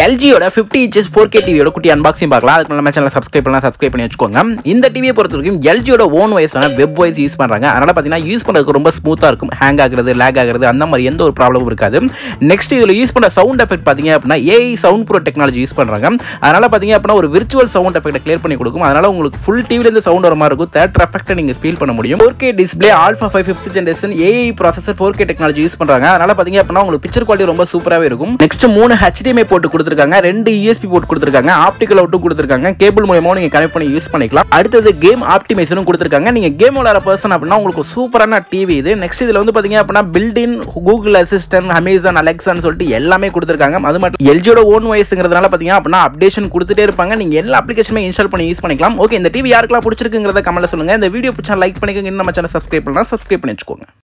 எல்ஜியோட fifty inches four K டிவியோட குட்டி unboxing பார்க்கலாம் அதுக்கு நம்ம சேனல் சப்ஸ்கிரைப் பண்ணலாம் சப்ஸ்கிரைப் பண்ணி வச்சுக்கோங்க இந்த டிவியை பொறுத்த வரைக்கும் எல்ஜியோட ஓன் வயசான வெப் வாய்ஸ் யூஸ் பண்ணுறாங்க அதனால் பார்த்தீங்கன்னா யூஸ் பண்ணுறதுக்கு ரொம்ப ஸ்மூத்தாக இருக்கும் ஹேங் ஆகுறது லேக் ஆகுறது அந்த மாதிரி எந்த ஒரு ப்ராப்ளமும் இருக்காது நெக்ஸ்ட் இதில் யூஸ் பண்ண சவுண்ட் எஃபெக்ட் பார்த்தீங்க அப்படின்னா AI sound pro technology use பண்ணுறாங்க அதனால் பார்த்தீங்க அப்படின்னா ஒரு விர்ச்சுவல் சவுண்ட் எஃபெக்ட் கிளியர் பண்ணி கொடுக்கும் அதனால் உங்களுக்கு ஃபுல் டிவிலேருந்து சவுண்ட் வர மாதிரி இருக்கும் தேட்டர் எஃபெக்ட்டை நீங்கள் ஃபீல் பண்ண முடியும் four K display alpha five fifth generation AI processor four K technology use பண்ணுறாங்க அதனால் பார்த்தீங்க அப்படின்னா உங்களுக்கு பிக்சர் குவாலிட்டி ரொம்ப சூப்பராகவே இருக்கும் நெக்ஸ்ட் மூணு ஹெச்டிஎம்ஐ போட்டு கொடுத்துருக்காங்க ரெண்டு யூஎஸ்பி போட்டு கொடுத்துருக்காங்க ஆப்டிக்கல் அவுட்டும் கொடுத்துருக்காங்க கேபிள் மூலியமாக நீங்கள் கனெக்ட் பண்ணி யூஸ் பண்ணிக்கலாம் அடுத்தது கேம் ஆப்டிமைசரும் கொடுத்துருக்காங்க நீங்கள் கேம் விளாட பர்சன் அப்படின்னா உங்களுக்கு சூப்பரான டிவி இது நெக்ஸ்ட் இதில் வந்து பார்த்தீங்க அப்படின்னா பில்டின் கூகுள் அசிஸ்டன்ட் அமேசான் அலெக்சான்னு சொல்லிட்டு எல்லாமே கொடுத்துருக்காங்க அது மட்டும் எல்ஜியோட ஓன் வயசுங்கிறதுனால பார்த்தீங்க அப்படின்னா அப்டேஷன் கொடுத்துட்டே இருப்பாங்க நீங்கள் எல்லா அப்ளிகேஷனுமே இன்ஸ்டால் பண்ணி யூஸ் பண்ணிக்கலாம் ஓகே இந்த டிவி யாருக்கெல்லாம் பிடிச்சிருக்குங்கிறத கமெண்ட்ல சொல்லுங்க இந்த வீடியோ பிடிச்சா லைக் பண்ணிக்கோங்க இன்னும் நம்ம சேனல் சப்ஸ்கிரைப் பண்ணலாம் சப்ஸ்கிரைப் பண்ணி வச்சுக்கோங்க